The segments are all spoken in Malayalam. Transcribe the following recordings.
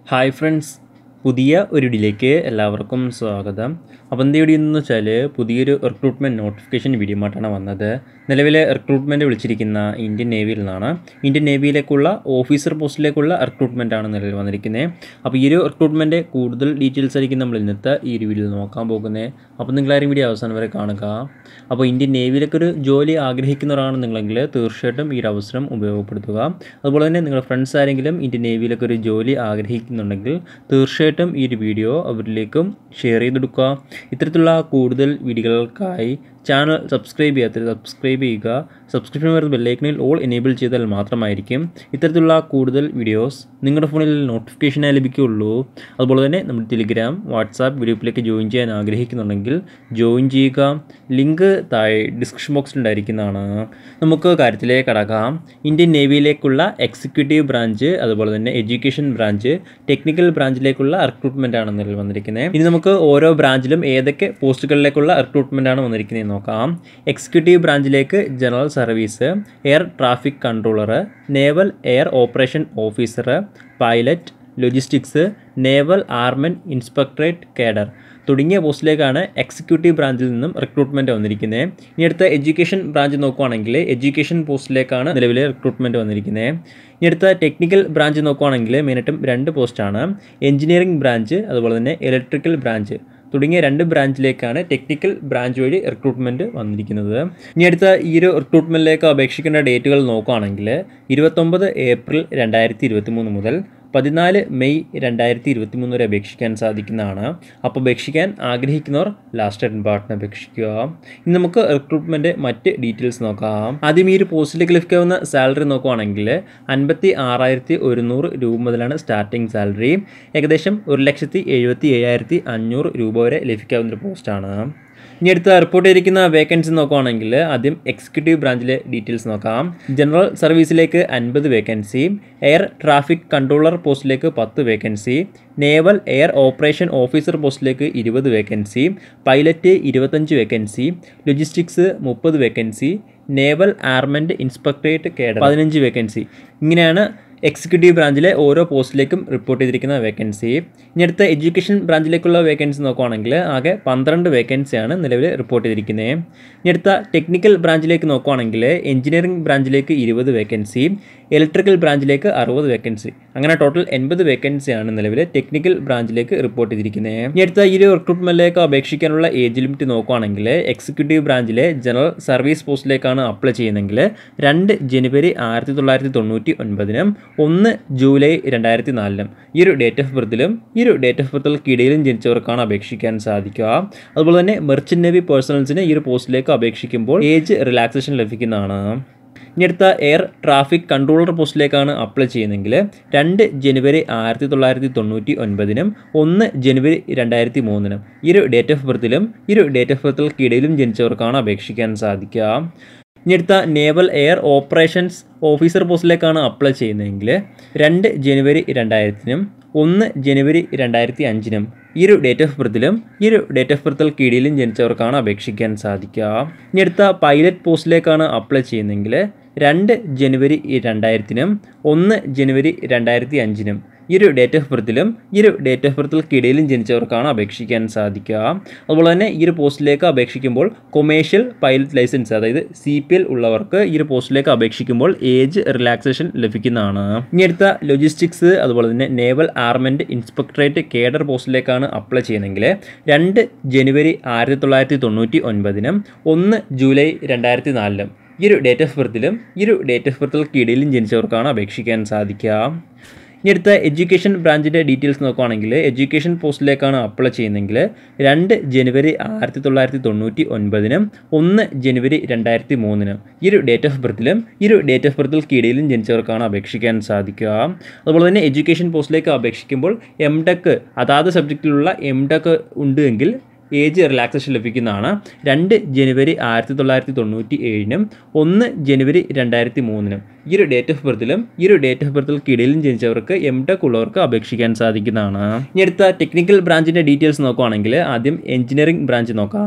ഹായ് ഫ്രണ്ട്സ് പുതിയ ഒരു വീഡിയോയിലേക്ക് എല്ലാവർക്കും സ്വാഗതം അപ്പോൾ എന്ത് വീഡിയോ എന്ന് വെച്ചാൽ പുതിയൊരു റിക്രൂട്ട്മെൻറ്റ് നോട്ടിഫിക്കേഷൻ വീഡിയോ ആയിട്ടാണ് വന്നത് നിലവിലെ റിക്രൂട്ട്മെൻറ്റ് വിളിച്ചിരിക്കുന്ന ഇന്ത്യൻ നേവിയിൽ നിന്നാണ് ഇന്ത്യൻ നേവിയിലേക്കുള്ള ഓഫീസർ പോസ്റ്റിലേക്കുള്ള റിക്രൂട്ട്മെൻ്റ് ആണ് നിലവിൽ വന്നിരിക്കുന്നത് അപ്പോൾ ഈ ഒരു റിക്രൂട്ട്മെൻറ്റ് കൂടുതൽ ഡീറ്റെയിൽസ് ആയിരിക്കും നമ്മൾ ഇന്നത്തെ ഈ ഒരു വീഡിയോയിൽ നോക്കാൻ പോകുന്നത് അപ്പോൾ നിങ്ങളാരും വീഡിയോ അവസാനം വരെ കാണുക അപ്പോൾ ഇന്ത്യൻ നേവിയിലേക്ക് ഒരു ജോലി ആഗ്രഹിക്കുന്നവരാണ് നിങ്ങളെങ്കിൽ തീർച്ചയായിട്ടും ഈ ഒരു അവസരം ഉപയോഗപ്പെടുത്തുക അതുപോലെ തന്നെ നിങ്ങളുടെ ഫ്രണ്ട്സ് ആരെങ്കിലും ഇന്ത്യൻ നേവിയിലേക്ക് ഒരു ജോലി ആഗ്രഹിക്കുന്നുണ്ടെങ്കിൽ തീർച്ചയായിട്ടും ഈ ഒരു വീഡിയോ അവരിലേക്കും ഷെയർ ചെയ്തെടുക്കുക ഇത്തരത്തിലുള്ള കൂടുതൽ വീഡിയോകൾക്കായി ചാനൽ സബ്സ്ക്രൈബ് ചെയ്യാത്തത് സബ്സ്ക്രൈബ് ചെയ്യുക സബ്സ്ക്രിപ്ഷൻ വരുന്ന ബെല്ലൈക്കണിൽ ഓൾ എനേബിൾ ചെയ്താൽ മാത്രമായിരിക്കും ഇത്തരത്തിലുള്ള കൂടുതൽ വീഡിയോസ് നിങ്ങളുടെ ഫോണിൽ നോട്ടിഫിക്കേഷനായി ലഭിക്കുകയുള്ളൂ അതുപോലെ തന്നെ നമ്മുടെ ടെലിഗ്രാം വാട്സാപ്പ് ഗ്രൂപ്പിലേക്ക് ജോയിൻ ചെയ്യാൻ ആഗ്രഹിക്കുന്നുണ്ടെങ്കിൽ ജോയിൻ ചെയ്യുക ലിങ്ക് താഴെ ഡിസ്ക്രിപ്ഷൻ ബോക്സിൽ ഉണ്ടായിരിക്കുന്നതാണ് നമുക്ക് കാര്യത്തിലേക്ക് കടക്കാം ഇന്ത്യൻ നേവിയിലേക്കുള്ള എക്സിക്യൂട്ടീവ് ബ്രാഞ്ച് അതുപോലെ തന്നെ എഡ്യൂക്കേഷൻ ബ്രാഞ്ച് ടെക്നിക്കൽ ബ്രാഞ്ചിലേക്കുള്ള റിക്രൂട്ട്മെൻ്റ് ആണ് നിലവിൽ വന്നിരിക്കുന്നത് ഇനി നമുക്ക് ഓരോ ബ്രാഞ്ചിലും ഏതൊക്കെ പോസ്റ്റുകളിലേക്കുള്ള റിക്രൂട്ട്മെൻ്റ് ആണ് വന്നിരിക്കുന്നത് നോക്കാം എക്സിക്യൂട്ടീവ് ബ്രാഞ്ചിലേക്ക് general service air traffic controller naval air operation officer pilot logistics naval armament inspectorate cadre തുടങ്ങിയ പോസ്റ്റിലേക്കാണ് എക്സിക്യൂട്ടീവ് ബ്രാഞ്ചിൽ നിന്നും റിക്രൂട്ട്മെൻറ്റ് വന്നിരിക്കുന്നത് ഇനി അടുത്ത എഡ്യൂക്കേഷൻ ബ്രാഞ്ച് നോക്കുവാണെങ്കിൽ എഡ്യൂക്കേഷൻ പോസ്റ്റിലേക്കാണ് നിലവിലെ റിക്രൂട്ട്മെൻറ്റ് വന്നിരിക്കുന്നത് ഇനി അടുത്ത ടെക്നിക്കൽ ബ്രാഞ്ച് നോക്കുവാണെങ്കിൽ മെയിനായിട്ടും രണ്ട് പോസ്റ്റാണ് എഞ്ചിനീയറിംഗ് ബ്രാഞ്ച് അതുപോലെ തന്നെ ഇലക്ട്രിക്കൽ ബ്രാഞ്ച് തുടങ്ങിയ രണ്ട് ബ്രാഞ്ചിലേക്കാണ് ടെക്നിക്കൽ ബ്രാഞ്ച് വഴി റിക്രൂട്ട്മെൻറ്റ് വന്നിരിക്കുന്നത് ഇനി അടുത്ത ഈ ഒരു റിക്രൂട്ട്മെൻറ്റിലേക്ക് അപേക്ഷിക്കേണ്ട ഡേറ്റുകൾ നോക്കുകയാണെങ്കിൽ ഇരുപത്തൊമ്പത് ഏപ്രിൽ രണ്ടായിരത്തി ഇരുപത്തി മൂന്ന് മുതൽ പതിനാല് മെയ് രണ്ടായിരത്തി ഇരുപത്തി മൂന്ന് വരെ അപേക്ഷിക്കാൻ സാധിക്കുന്നതാണ് അപ്പോൾ അപേക്ഷിക്കാൻ ആഗ്രഹിക്കുന്നവർ ലാസ്റ്റ് പാർട്ടിന് അപേക്ഷിക്കുക ഇനി നമുക്ക് റിക്രൂട്ട്മെൻറ്റ് മറ്റ് ഡീറ്റെയിൽസ് നോക്കാം ആദ്യം ഈ ഒരു പോസ്റ്റിലേക്ക് ലഭിക്കാവുന്ന സാലറി നോക്കുവാണെങ്കിൽ അൻപത്തി ആറായിരത്തി ഒരുന്നൂറ് രൂപ മുതലാണ് സ്റ്റാർട്ടിംഗ് സാലറി ഏകദേശം ഒരു ലക്ഷത്തി എഴുപത്തി ഏഴായിരത്തി അഞ്ഞൂറ് രൂപ വരെ ലഭിക്കാവുന്ന ഒരു പോസ്റ്റാണ് ഇനി അടുത്ത റിപ്പോർട്ട് ചെയ്തിരിക്കുന്ന വേക്കൻസി നോക്കുകയാണെങ്കിൽ ആദ്യം എക്സിക്യൂട്ടീവ് ബ്രാഞ്ചിലെ ഡീറ്റെയിൽസ് നോക്കാം ജനറൽ സർവീസിലേക്ക് അൻപത് വേക്കൻസി എയർ ട്രാഫിക് കൺട്രോളർ പോസ്റ്റിലേക്ക് പത്ത് vacancy naval air operation officer പോസ്റ്റിലേക്ക് ഇരുപത് വേക്കൻസി പൈലറ്റ് ഇരുപത്തഞ്ച് വേക്കൻസി ലോജിസ്റ്റിക്സ് മുപ്പത് vacancy naval armament inspectorate cadre പതിനഞ്ച് വേക്കൻസി ഇങ്ങനെയാണ് എക്സിക്യൂട്ടീവ് ബ്രാഞ്ചിലെ ഓരോ പോസ്റ്റിലേക്കും റിപ്പോർട്ട് ചെയ്തിരിക്കുന്ന വേക്കൻസി ഇനി അടുത്ത എഡ്യൂക്കേഷൻ ബ്രാഞ്ചിലേക്കുള്ള വേക്കൻസി നോക്കുകയാണെങ്കിൽ ആകെ പന്ത്രണ്ട് വേക്കൻസിയാണ് നിലവിൽ റിപ്പോർട്ട് ചെയ്തിരിക്കുന്നത് ഇനി അടുത്ത ടെക്നിക്കൽ ബ്രാഞ്ചിലേക്ക് നോക്കുകയാണെങ്കിൽ എഞ്ചിനീയറിംഗ് ബ്രാഞ്ചിലേക്ക് ഇരുപത് വേക്കൻസി ഇലക്ട്രിക്കൽ ബ്രാഞ്ചിലേക്ക് അറുപത് വേക്കൻസി അങ്ങനെ ടോട്ടൽ എൺപത് വേക്കൻസിയാണ് നിലവിൽ ടെക്നിക്കൽ ബ്രാഞ്ചിലേക്ക് റിപ്പോർട്ട് ചെയ്തിരിക്കുന്നത് ഇനി അടുത്ത ഈ ഒരു റിക്രൂട്ട്മെൻറ്റിലേക്ക് അപേക്ഷിക്കാനുള്ള ഏജ് ലിമിറ്റ് നോക്കുകയാണെങ്കിൽ എക്സിക്യൂട്ടീവ് ബ്രാഞ്ചിലെ ജനറൽ സർവീസ് പോസ്റ്റിലേക്കാണ് അപ്ലൈ ചെയ്യുന്നതെങ്കിൽ രണ്ട് ജനുവരി ആയിരത്തി തൊള്ളായിരത്തി തൊണ്ണൂറ്റി ഒൻപതിനും ഒന്ന് ജൂലൈ രണ്ടായിരത്തി നാലിനും ഈ ഒരു ഡേറ്റ് ഓഫ് ബർത്തിലും ഈ ഒരു ഡേറ്റ് ഓഫ് ബർത്തുകൾക്കിടയിലും ജനിച്ചവർക്കാണ് അപേക്ഷിക്കാൻ സാധിക്കുക അതുപോലെ തന്നെ മെർച്ചൻ്റ് നേവി പേഴ്സണൽസിന് ഈ ഒരു പോസ്റ്റിലേക്ക് അപേക്ഷിക്കുമ്പോൾ ഏജ് റിലാക്സേഷൻ ലഭിക്കുന്നതാണ് ഇനി അടുത്ത എയർ ട്രാഫിക് കൺട്രോളർ പോസ്റ്റിലേക്കാണ് അപ്ലൈ ചെയ്യുന്നതെങ്കിൽ രണ്ട് ജനുവരി ആയിരത്തി തൊള്ളായിരത്തി തൊണ്ണൂറ്റി ഒൻപതിനും ഒന്ന് ജനുവരി രണ്ടായിരത്തി മൂന്നിനും ഈ ഒരു ഡേറ്റ് ഓഫ് ബർത്തിലും ഈ ഒരു ഡേറ്റ് ഓഫ് ബർത്തുകൾക്കിടയിലും ജനിച്ചവർക്കാണ് അപേക്ഷിക്കാൻ സാധിക്കുക ഇനി അടുത്ത നേവൽ എയർ ഓപ്പറേഷൻസ് ഓഫീസർ പോസ്റ്റിലേക്കാണ് അപ്ലൈ ചെയ്യുന്നതെങ്കിൽ രണ്ട് ജനുവരി രണ്ടായിരത്തിനും ഒന്ന് ജനുവരി രണ്ടായിരത്തി അഞ്ചിനും ഈ ഒരു ഡേറ്റ് ഓഫ് ബർത്തിലും ഈ ഒരു ഡേറ്റ് ഓഫ് ബർത്തിൽ കീഴിലും ജനിച്ചവർക്കാണ് അപേക്ഷിക്കാൻ സാധിക്കുക ഇനി അടുത്ത പൈലറ്റ് പോസ്റ്റിലേക്കാണ് അപ്ലൈ ചെയ്യുന്നതെങ്കിൽ രണ്ട് ജനുവരി രണ്ടായിരത്തിനും ഒന്ന് ജനുവരി രണ്ടായിരത്തി അഞ്ചിനും ഈ ഒരു ഡേറ്റ് ഓഫ് ബർത്തിലും ഈ ഒരു ഡേറ്റ് ഓഫ് ബർത്തിൽക്കിടയിലും ജനിച്ചവർക്കാണ് അപേക്ഷിക്കാൻ സാധിക്കുക അതുപോലെ തന്നെ ഈ ഒരു പോസ്റ്റിലേക്ക് അപേക്ഷിക്കുമ്പോൾ കൊമേഴ്ഷ്യൽ പൈലറ്റ് ലൈസൻസ് അതായത് സി പി എൽ ഉള്ളവർക്ക് ഈ ഒരു പോസ്റ്റിലേക്ക് അപേക്ഷിക്കുമ്പോൾ ഏജ് റിലാക്സേഷൻ ലഭിക്കുന്നതാണ് ഇനി അടുത്ത ലോജിസ്റ്റിക്സ് അതുപോലെ തന്നെ നേവൽ ആർമൻഡ് ഇൻസ്പെക്ടറേറ്റ് കേഡർ പോസ്റ്റിലേക്കാണ് അപ്ലൈ ചെയ്യുന്നതെങ്കിൽ രണ്ട് ജനുവരി ആയിരത്തി തൊള്ളായിരത്തി തൊണ്ണൂറ്റി ഒൻപതിനും ഒന്ന് ജൂലൈ രണ്ടായിരത്തി നാലിലും ഈ ഒരു ഡേറ്റ് ഓഫ് ബർത്തിലും ഈ ഒരു ഡേറ്റ് ഓഫ് ബർത്തിൽക്കിടയിലും ജനിച്ചവർക്കാണ് അപേക്ഷിക്കാൻ സാധിക്കുക ഇനി അടുത്ത എഡ്യൂക്കേഷൻ ബ്രാഞ്ചിൻ്റെ ഡീറ്റെയിൽസ് നോക്കുകയാണെങ്കിൽ എഡ്യൂക്കേഷൻ പോസ്റ്റിലേക്കാണ് അപ്ലൈ ചെയ്യുന്നതെങ്കിൽ രണ്ട് ജനുവരി ആയിരത്തി തൊള്ളായിരത്തി തൊണ്ണൂറ്റി ഒൻപതിനും ഒന്ന് ജനുവരി രണ്ടായിരത്തി മൂന്നിനും ഈ ഒരു ഡേറ്റ് ഓഫ് ബർത്തിലും ഈ ഒരു ഡേറ്റ് ഓഫ് ബർത്തിൽക്കിടയിലും ജനിച്ചവർക്കാണ് അപേക്ഷിക്കാൻ സാധിക്കുക അതുപോലെ തന്നെ എഡ്യൂക്കേഷൻ പോസ്റ്റിലേക്ക് അപേക്ഷിക്കുമ്പോൾ എം ടെക് അതാത് സബ്ജക്റ്റിലുള്ള എം ടെക് ഉണ്ട് എങ്കിൽ ഏജ് റിലാക്സേഷൻ ലഭിക്കുന്നതാണ് രണ്ട് ജനുവരി ആയിരത്തി തൊള്ളായിരത്തി തൊണ്ണൂറ്റി ഏഴിനും ഒന്ന് ജനുവരി രണ്ടായിരത്തി മൂന്നിനും ഈ ഒരു ഡേറ്റ് ഓഫ് ബർത്തിലും ഈ ഒരു ഡേറ്റ് ഓഫ് ബർത്തിൽക്കിടയിലും ജനിച്ചവർക്ക് എം ടെക് ഉള്ളവർക്ക് അപേക്ഷിക്കാൻ സാധിക്കുന്നതാണ് ഇനി അടുത്ത ടെക്നിക്കൽ ബ്രാഞ്ചിൻ്റെ ഡീറ്റെയിൽസ് നോക്കുകയാണെങ്കിൽ ആദ്യം എഞ്ചിനീയറിംഗ് ബ്രാഞ്ച് നോക്കാം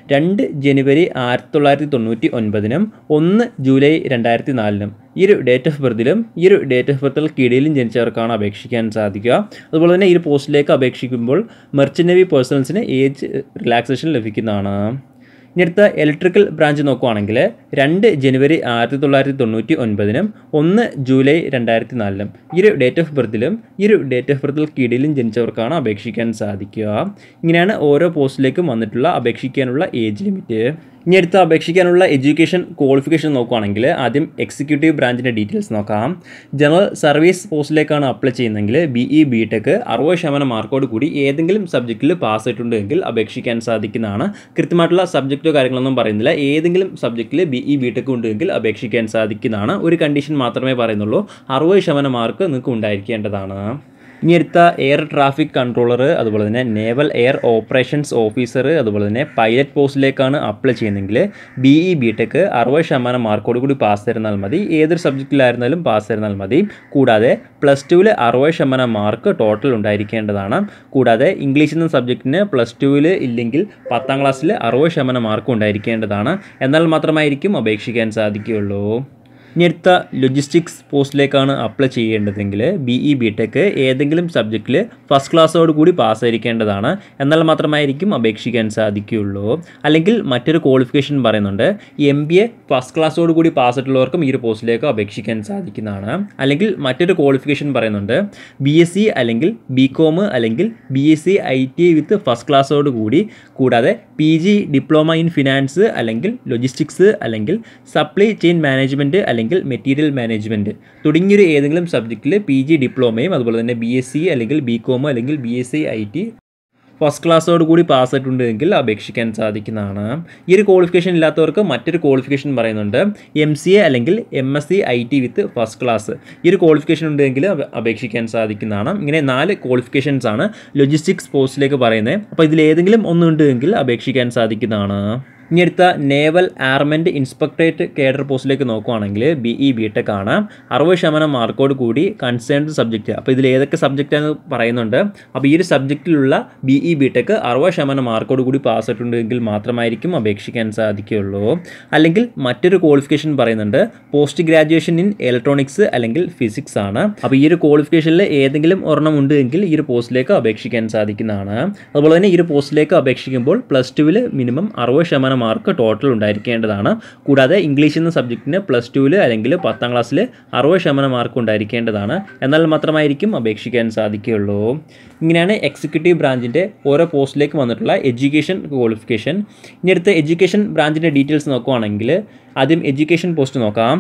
രണ്ട് ജനുവരി ആയിരത്തി തൊള്ളായിരത്തി തൊണ്ണൂറ്റി ഒൻപതിനും ഒന്ന് ജൂലൈ രണ്ടായിരത്തി നാലിനും ഈ ഒരു ഡേറ്റ് ഓഫ് ബർത്തിലും ഈ ഒരു ഡേറ്റ് ഓഫ് ബർത്തിൽ കീഴിലും ജനിച്ചവർക്കാണ് അപേക്ഷിക്കാൻ സാധിക്കുക അതുപോലെ തന്നെ ഈ ഒരു പോസ്റ്റിലേക്ക് അപേക്ഷിക്കുമ്പോൾ മെർച്ചൻ്റ് നേവി പേഴ്സൺസിന് ഏജ് റിലാക്സേഷൻ ലഭിക്കുന്നതാണ് ഇനി അടുത്ത ഇലക്ട്രിക്കൽ ബ്രാഞ്ച് നോക്കുവാണെങ്കിൽ രണ്ട് ജനുവരി ആയിരത്തി തൊള്ളായിരത്തി തൊണ്ണൂറ്റി ഒൻപതിനും ഒന്ന് ജൂലൈ രണ്ടായിരത്തി നാലിനും ഈ ഒരു ഡേറ്റ് ഓഫ് ബർത്തിലും ഈ ഒരു ഡേറ്റ് ഓഫ് ബർത്തിൽ കീഴിലും ജനിച്ചവർക്കാണ് അപേക്ഷിക്കാൻ സാധിക്കുക ഇങ്ങനെയാണ് ഓരോ പോസ്റ്റിലേക്കും വന്നിട്ടുള്ള അപേക്ഷിക്കാനുള്ള ഏജ് ലിമിറ്റ് ഇനി അടുത്ത അപേക്ഷിക്കാനുള്ള എഡ്യൂക്കേഷൻ ക്വാളിഫിക്കേഷൻ നോക്കുകയാണെങ്കിൽ ആദ്യം എക്സിക്യൂട്ടീവ് ബ്രാഞ്ചിൻ്റെ ഡീറ്റെയിൽസ് നോക്കാം ജനറൽ സർവീസ് പോസ്റ്റിലേക്കാണ് അപ്ലൈ ചെയ്യുന്നതെങ്കിൽ ബി ഇ ബി ടെക് അറുപത് ശതമാനം മാർക്കോട് കൂടി ഏതെങ്കിലും സബ്ജക്റ്റിൽ പാസ് ആയിട്ടുണ്ടെങ്കിൽ അപേക്ഷിക്കാൻ സാധിക്കുന്നതാണ് കൃത്യമായിട്ടുള്ള സബ്ജക്റ്റോ കാര്യങ്ങളൊന്നും പറയുന്നില്ല ഏതെങ്കിലും സബ്ജക്റ്റിൽ ബി ഇ ബി ടെക് ഉണ്ടെങ്കിൽ അപേക്ഷിക്കാൻ സാധിക്കുന്നതാണ് ഒരു കണ്ടീഷൻ മാത്രമേ പറയുന്നുള്ളൂ അറുപത് ശതമാനം മാർക്ക് നിങ്ങൾക്ക് ഉണ്ടായിരിക്കേണ്ടതാണ് ഇനി അടുത്ത എയർ ട്രാഫിക് കൺട്രോളർ അതുപോലെ തന്നെ നേവൽ എയർ ഓപ്പറേഷൻസ് ഓഫീസർ അതുപോലെ തന്നെ പൈലറ്റ് പോസ്റ്റിലേക്കാണ് അപ്ലൈ ചെയ്യുന്നതെങ്കിൽ ബി ഇ ബി ടെക് അറുപത് ശതമാനം മാർക്കോട് കൂടി പാസ് തരുന്നാൽ മതി ഏതൊരു സബ്ജക്റ്റിലായിരുന്നാലും പാസ് തരുന്നാൽ മതി കൂടാതെ പ്ലസ് ടുവിൽ അറുപത് ശതമാനം മാർക്ക് ടോട്ടൽ ഉണ്ടായിരിക്കേണ്ടതാണ് കൂടാതെ ഇംഗ്ലീഷ് എന്ന സബ്ജക്റ്റിന് പ്ലസ് ടുവിൽ ഇല്ലെങ്കിൽ പത്താം ക്ലാസ്സിൽ അറുപത് ശതമാനം മാർക്ക് ഉണ്ടായിരിക്കേണ്ടതാണ് എന്നാൽ മാത്രമായിരിക്കും അപേക്ഷിക്കാൻ സാധിക്കുകയുള്ളൂ ഇനി അടുത്ത ലൊജിസ്റ്റിക്സ് പോസ്റ്റിലേക്കാണ് അപ്ലൈ ചെയ്യേണ്ടതെങ്കിൽ ബി ഇ ബി ടെക് ഏതെങ്കിലും സബ്ജക്റ്റിൽ ഫസ്റ്റ് ക്ലാസ്സോട് കൂടി പാസ്സായിരിക്കേണ്ടതാണ് എന്നാൽ മാത്രമായിരിക്കും അപേക്ഷിക്കാൻ സാധിക്കുകയുള്ളൂ അല്ലെങ്കിൽ മറ്റൊരു ക്വാളിഫിക്കേഷൻ പറയുന്നുണ്ട് എം ബി എ ഫസ്റ്റ് ക്ലാസ്സോട് കൂടി പാസ്സായിട്ടുള്ളവർക്കും ഈ ഒരു പോസ്റ്റിലേക്ക് അപേക്ഷിക്കാൻ സാധിക്കുന്നതാണ് അല്ലെങ്കിൽ മറ്റൊരു ക്വാളിഫിക്കേഷൻ പറയുന്നുണ്ട് ബി എസ് സി അല്ലെങ്കിൽ ബി കോം അല്ലെങ്കിൽ B S C I T with first ക്ലാസ്സോട് കൂടി കൂടാതെ P G diploma in finance അല്ലെങ്കിൽ ലൊജിസ്റ്റിക്സ് അല്ലെങ്കിൽ സപ്ലൈ ചെയിൻ മാനേജ്മെൻറ്റ് അല്ലെങ്കിൽ മെറ്റീരിയൽ മാനേജ്മെൻറ്റ് തുടങ്ങിയൊരു ഏതെങ്കിലും സബ്ജക്റ്റിൽ പി ജി ഡിപ്ലോമയും അതുപോലെ തന്നെ ബി എസ് സി അല്ലെങ്കിൽ ബി കോം അല്ലെങ്കിൽ B S C I T first ക്ലാസ്സോട് കൂടി പാസ്സായിട്ടുണ്ടെങ്കിൽ അപേക്ഷിക്കാൻ സാധിക്കുന്നതാണ് ഈ ഒരു ക്വാളിഫിക്കേഷൻ ഇല്ലാത്തവർക്ക് മറ്റൊരു ക്വാളിഫിക്കേഷൻ പറയുന്നുണ്ട് എം സി എ അല്ലെങ്കിൽ M S C I T with first class ഈ ഒരു ക്വാളിഫിക്കേഷൻ ഉണ്ടെങ്കിൽ അപ- അപേക്ഷിക്കാൻ സാധിക്കുന്നതാണ് ഇങ്ങനെ നാല് ക്വാളിഫിക്കേഷൻസ് ആണ് ലൊജിസ്റ്റിക്സ് പോസ്റ്റിലേക്ക് പറയുന്നത് അപ്പോൾ ഇതിൽ ഏതെങ്കിലും ഒന്നുണ്ടെങ്കിൽ അപേക്ഷിക്കാൻ സാധിക്കുന്നതാണ് ഇനി അടുത്ത നേവൽ ആർമെൻറ്റ് ഇൻസ്പെക്ടറേറ്റ് കേഡർ പോസ്റ്റിലേക്ക് നോക്കുവാണെങ്കിൽ ബി ഇ ബി ടെക് ആണ് അറുപത് ശതമാനം മാർക്കോട് കൂടി കൺസേൺഡ് സബ്ജക്റ്റ് അപ്പോൾ ഇതിൽ ഏതൊക്കെ സബ്ജക്റ്റാന്ന് പറയുന്നുണ്ട് അപ്പോൾ ഈ ഒരു സബ്ജക്റ്റിലുള്ള ബി ഇ ബി ടെക് അറുപത് ശതമാനം മാർക്കോട് കൂടി പാസ്സായിട്ടുണ്ടെങ്കിൽ മാത്രമായിരിക്കും അപേക്ഷിക്കാൻ സാധിക്കുകയുള്ളൂ അല്ലെങ്കിൽ മറ്റൊരു ക്വാളിഫിക്കേഷൻ പറയുന്നുണ്ട് പോസ്റ്റ് ഗ്രാജുവേഷൻ ഇൻ ഇലക്ട്രോണിക്സ് അല്ലെങ്കിൽ ഫിസിക്സ് ആണ് അപ്പോൾ ഈ ഒരു ക്വാളിഫിക്കേഷനിൽ ഏതെങ്കിലും ഒരെണ്ണം ഉണ്ട് എങ്കിൽ ഈ ഒരു പോസ്റ്റിലേക്ക് അപേക്ഷിക്കാൻ സാധിക്കുന്നതാണ് അതുപോലെ തന്നെ ഈ ഒരു പോസ്റ്റിലേക്ക് അപേക്ഷിക്കുമ്പോൾ പ്ലസ് ടുവിൽ മിനിമം അറുപത് ശതമാനം മാർക്ക് ടോട്ടൽ ഉണ്ടായിരിക്കേണ്ടതാണ് കൂടാതെ ഇംഗ്ലീഷ് എന്ന സബ്ജക്റ്റിന് പ്ലസ് ടുവിൽ അല്ലെങ്കിൽ പത്താം ക്ലാസ്സിൽ അറുപത് ശതമാനം മാർക്ക് ഉണ്ടായിരിക്കേണ്ടതാണ് എന്നാൽ മാത്രമായിരിക്കും അപേക്ഷിക്കാൻ സാധിക്കുകയുള്ളൂ ഇങ്ങനെയാണ് എക്സിക്യൂട്ടീവ് ബ്രാഞ്ചിൻ്റെ ഓരോ പോസ്റ്റിലേക്ക് വന്നിട്ടുള്ള എഡ്യൂക്കേഷൻ ക്വാളിഫിക്കേഷൻ ഇനി അടുത്ത എഡ്യൂക്കേഷൻ ബ്രാഞ്ചിൻ്റെ ഡീറ്റെയിൽസ് നോക്കുവാണെങ്കിൽ ആദ്യം എഡ്യൂക്കേഷൻ പോസ്റ്റ് നോക്കാം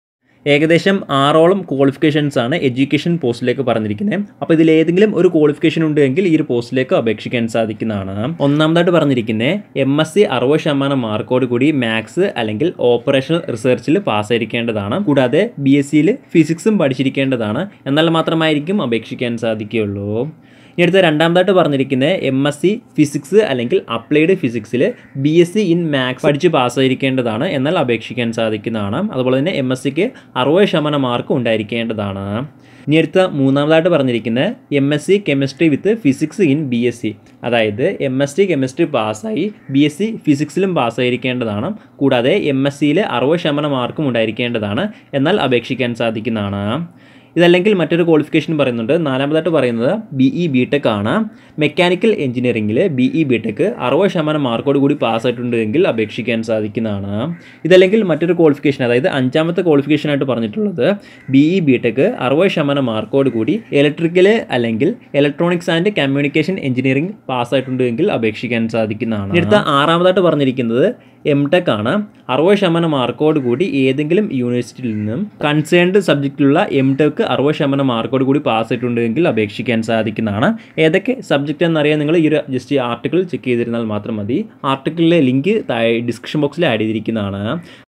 ഏകദേശം ആറോളം ക്വാളിഫിക്കേഷൻസ് ആണ് എഡ്യൂക്കേഷൻ പോസ്റ്റിലേക്ക് പറഞ്ഞിരിക്കുന്നത് അപ്പോൾ ഇതിൽ ഏതെങ്കിലും ഒരു ക്വാളിഫിക്കേഷൻ ഉണ്ടെങ്കിൽ ഈ ഒരു പോസ്റ്റിലേക്ക് അപേക്ഷിക്കാൻ സാധിക്കുന്നതാണ് ഒന്നാമതായിട്ട് പറഞ്ഞിരിക്കുന്നത് എം എസ് സി അറുപത് ശതമാനം മാർക്കോട് കൂടി മാത്സ് അല്ലെങ്കിൽ ഓപ്പറേഷണൽ റിസർച്ചിൽ പാസ്സായിരിക്കേണ്ടതാണ് കൂടാതെ ബി എസ് സിയിൽ ഫിസിക്സും പഠിച്ചിരിക്കേണ്ടതാണ് എന്നാൽ മാത്രമായിരിക്കും അപേക്ഷിക്കാൻ സാധിക്കുകയുള്ളൂ ഇനി അടുത്ത രണ്ടാമതായിട്ട് പറഞ്ഞിരിക്കുന്നത് എം എസ് സി ഫിസിക്സ് അല്ലെങ്കിൽ അപ്ലൈഡ് ഫിസിക്സിൽ B S C in maths പഠിച്ച് പാസ്സായിരിക്കേണ്ടതാണ് എന്നാൽ അപേക്ഷിക്കാൻ സാധിക്കുന്നതാണ് അതുപോലെ തന്നെ എം എസ് സിക്ക് അറുപത് ശതമാനം മാർക്ക് ഉണ്ടായിരിക്കേണ്ടതാണ് ഇനി അടുത്ത മൂന്നാമതായിട്ട് പറഞ്ഞിരിക്കുന്നത് M S C chemistry with physics in B S C അതായത് എം എസ് സി കെമിസ്ട്രി പാസ്സായി ബി എസ് സി ഫിസിക്സിലും പാസ്സായിരിക്കേണ്ടതാണ് കൂടാതെ എം എസ് സിയിൽ അറുപത് ശതമാനം മാർക്കും ഉണ്ടായിരിക്കേണ്ടതാണ് എന്നാൽ അപേക്ഷിക്കാൻ സാധിക്കുന്നതാണ് ഇതല്ലെങ്കിൽ മറ്റൊരു ക്വാളിഫിക്കേഷൻ പറയുന്നുണ്ട് നാലാമതായിട്ട് പറയുന്നത് ബി ഇ ബി ടെക് ആണ് മെക്കാനിക്കൽ എഞ്ചിനീയറിംഗിൽ ബി ഇ ബി ടെക് അറുപത് ശതമാനം മാർക്കോട് കൂടി പാസ്സായിട്ടുണ്ടെങ്കിൽ അപേക്ഷിക്കാൻ സാധിക്കുന്നതാണ് ഇതല്ലെങ്കിൽ മറ്റൊരു ക്വാളിഫിക്കേഷൻ അതായത് അഞ്ചാമത്തെ ക്വാളിഫിക്കേഷൻ ആയിട്ട് പറഞ്ഞിട്ടുള്ളത് ബി ഇ ബി ടെക് അറുപത് ശതമാനം മാർക്കോട് കൂടി ഇലക്ട്രിക്കൽ അല്ലെങ്കിൽ ഇലക്ട്രോണിക്സ് ആൻഡ് കമ്മ്യൂണിക്കേഷൻ എഞ്ചിനീയറിംഗ് പാസ്സായിട്ടുണ്ടെങ്കിൽ അപേക്ഷിക്കാൻ സാധിക്കുന്നതാണ് അടുത്ത ആറാമതായിട്ട് പറഞ്ഞിരിക്കുന്നത് എം ടെക് ആണ് അറുപത് ശതമാനം മാർക്കോട് കൂടി ഏതെങ്കിലും യൂണിവേഴ്സിറ്റിയിൽ നിന്നും കൺസേൺഡ് സബ്ജക്റ്റിലുള്ള എം ടെക് അറുപത് ശതമാനം മാർക്കോട് കൂടി പാസ് ആയിട്ടുണ്ടെങ്കിൽ അപേക്ഷിക്കാൻ സാധിക്കുന്നതാണ് ഏതൊക്കെ സബ്ജക്റ്റ് എന്നറിയാൻ നിങ്ങൾ ഈ ഒരു ജസ്റ്റ് ഈ ആർട്ടിക്കിൾ ചെക്ക് ചെയ്തിരുന്നാൽ മാത്രം മതി ആർട്ടിക്കിളിലെ ലിങ്ക് താഴെ ഡിസ്ക്രിപ്ഷൻ ബോക്സിൽ ആഡ് ചെയ്തിരിക്കുന്നതാണ്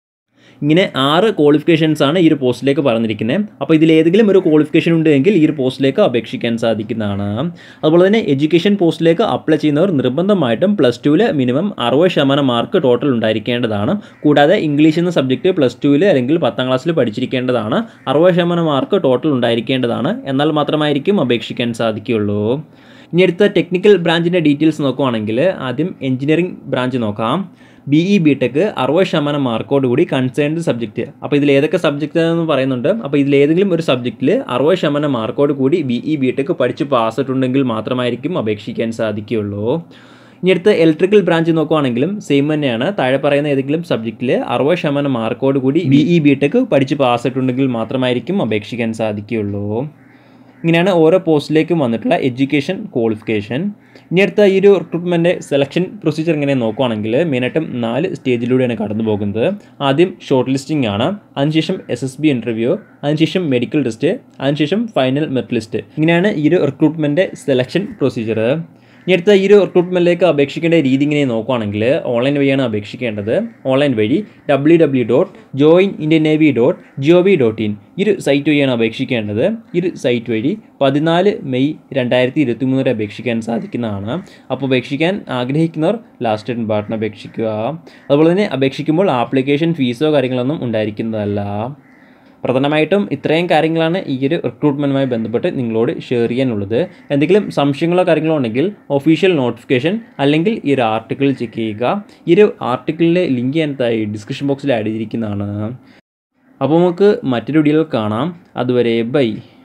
ഇങ്ങനെ ആറ് ക്വാളിഫിക്കേഷൻസ് ആണ് ഈ ഒരു പോസ്റ്റിലേക്ക് പറഞ്ഞിരിക്കുന്നത് അപ്പോൾ ഇതിൽ ഏതെങ്കിലും ഒരു ക്വാളിഫിക്കേഷൻ ഉണ്ടെങ്കിൽ ഈ ഒരു പോസ്റ്റിലേക്ക് അപേക്ഷിക്കാൻ സാധിക്കുന്നതാണ് അതുപോലെ തന്നെ എഡ്യൂക്കേഷൻ പോസ്റ്റിലേക്ക് അപ്ലൈ ചെയ്യുന്നവർ നിർബന്ധമായിട്ടും പ്ലസ് ടുവിൽ മിനിമം അറുപത് ശതമാനം മാർക്ക് ടോട്ടൽ ഉണ്ടായിരിക്കേണ്ടതാണ് കൂടാതെ ഇംഗ്ലീഷ് എന്ന സബ്ജക്റ്റ് പ്ലസ് ടുവിൽ അല്ലെങ്കിൽ പത്താം ക്ലാസ്സിൽ പഠിച്ചിരിക്കേണ്ടതാണ് അറുപത് ശതമാനം മാർക്ക് ടോട്ടൽ ഉണ്ടായിരിക്കേണ്ടതാണ് എന്നാൽ മാത്രമായിരിക്കും അപേക്ഷിക്കാൻ സാധിക്കുകയുള്ളൂ ഇനി അടുത്ത ടെക്നിക്കൽ ബ്രാഞ്ചിൻ്റെ ഡീറ്റെയിൽസ് നോക്കുവാണെങ്കിൽ ആദ്യം എഞ്ചിനീയറിംഗ് ബ്രാഞ്ച് നോക്കാം ബി ഇ ബി ടെക് അറുപത് ശതമാനം മാർക്കോട് കൂടി കൺസേൺഡ് സബ്ജക്റ്റ് അപ്പോൾ ഇതിൽ ഏതൊക്കെ സബ്ജക്റ്റ് എന്ന് പറയുന്നുണ്ട് അപ്പോൾ ഇതിൽ ഏതെങ്കിലും ഒരു സബ്ജക്റ്റിൽ അറുപത് ശതമാനം മാർക്കോട് കൂടി ബി ഇ ബി ടെക് പഠിച്ച് പാസ്സായിട്ടുണ്ടെങ്കിൽ മാത്രമായിരിക്കും അപേക്ഷിക്കാൻ സാധിക്കുകയുള്ളൂ ഇനി അടുത്ത് ഇലക്ട്രിക്കൽ ബ്രാഞ്ച് നോക്കുവാണെങ്കിലും സെയിം തന്നെയാണ് താഴെ പറയുന്ന ഏതെങ്കിലും സബ്ജക്റ്റിൽ അറുപത് ശതമാനം മാർക്കോട് കൂടി ബി ഇ ബി ടെക് പഠിച്ച് പാസ്സായിട്ടുണ്ടെങ്കിൽ മാത്രമായിരിക്കും അപേക്ഷിക്കാൻ സാധിക്കുകയുള്ളൂ ഇങ്ങനെയാണ് ഓരോ പോസ്റ്റിലേക്കും വന്നിട്ടുള്ള എഡ്യൂക്കേഷൻ ക്വാളിഫിക്കേഷൻ ഇനി അടുത്ത ഈ ഒരു റിക്രൂട്ട്മെൻറ്റ് സെലക്ഷൻ പ്രൊസീജിയർ ഇങ്ങനെ നോക്കുവാണെങ്കിൽ മെയിനായിട്ടും നാല് സ്റ്റേജിലൂടെയാണ് കടന്നു പോകുന്നത് ആദ്യം ഷോർട്ട് ലിസ്റ്റിംഗ് ആണ് അതിനുശേഷം എസ് എസ് ബി ഇൻ്റർവ്യൂ അതിനുശേഷം മെഡിക്കൽ ടെസ്റ്റ് അതിനുശേഷം ഫൈനൽ മെറിറ്റ് ലിസ്റ്റ് ഇങ്ങനെയാണ് ഈ ഒരു റിക്രൂട്ട്മെൻറ്റ് സെലക്ഷൻ പ്രൊസീജിയർ ഇനി അടുത്ത ഈ ഒരു റിക്രൂട്ട്മെൻറ്റിലേക്ക് അപേക്ഷിക്കേണ്ട രീതി ഇങ്ങനെ നോക്കുവാണെങ്കിൽ ഓൺലൈൻ വഴിയാണ് അപേക്ഷിക്കേണ്ടത് ഓൺലൈൻ വഴി W W dot join Indian navy dot G O V dot in ഈ ഒരു സൈറ്റ് വഴിയാണ് അപേക്ഷിക്കേണ്ടത് ഈ ഒരു സൈറ്റ് വഴി പതിനാല് മെയ് രണ്ടായിരത്തി ഇരുപത്തി മൂന്ന് വരെ അപേക്ഷിക്കാൻ സാധിക്കുന്നതാണ് അപ്പോൾ അപേക്ഷിക്കാൻ ആഗ്രഹിക്കുന്നവർ ലാസ്റ്റ് ഡേറ്റ് പാർട്ടിന് അപേക്ഷിക്കുക അതുപോലെ തന്നെ അപേക്ഷിക്കുമ്പോൾ ആപ്ലിക്കേഷൻ ഫീസോ കാര്യങ്ങളൊന്നും ഉണ്ടായിരിക്കുന്നതല്ല പ്രധാനമായിട്ടും ഇത്രയും കാര്യങ്ങളാണ് ഈ ഒരു റിക്രൂട്ട്മെൻറ്റുമായി ബന്ധപ്പെട്ട് നിങ്ങളോട് ഷെയർ ചെയ്യാനുള്ളത് എന്തെങ്കിലും സംശയങ്ങളോ കാര്യങ്ങളോ ഉണ്ടെങ്കിൽ ഒഫീഷ്യൽ നോട്ടിഫിക്കേഷൻ അല്ലെങ്കിൽ ഈ ഒരു ആർട്ടിക്കിൾ ചെക്ക് ചെയ്യുക ഈ ഒരു ആർട്ടിക്കിളിൻ്റെ ലിങ്ക് ഞാൻ താഴെ ഡിസ്ക്രിപ്ഷൻ ബോക്സിൽ ആഡ് ചെയ്തിരിക്കുന്നതാണ് അപ്പോൾ നമുക്ക് മറ്റൊരു വീഡിയോയിൽ കാണാം അതുവരെ ബൈ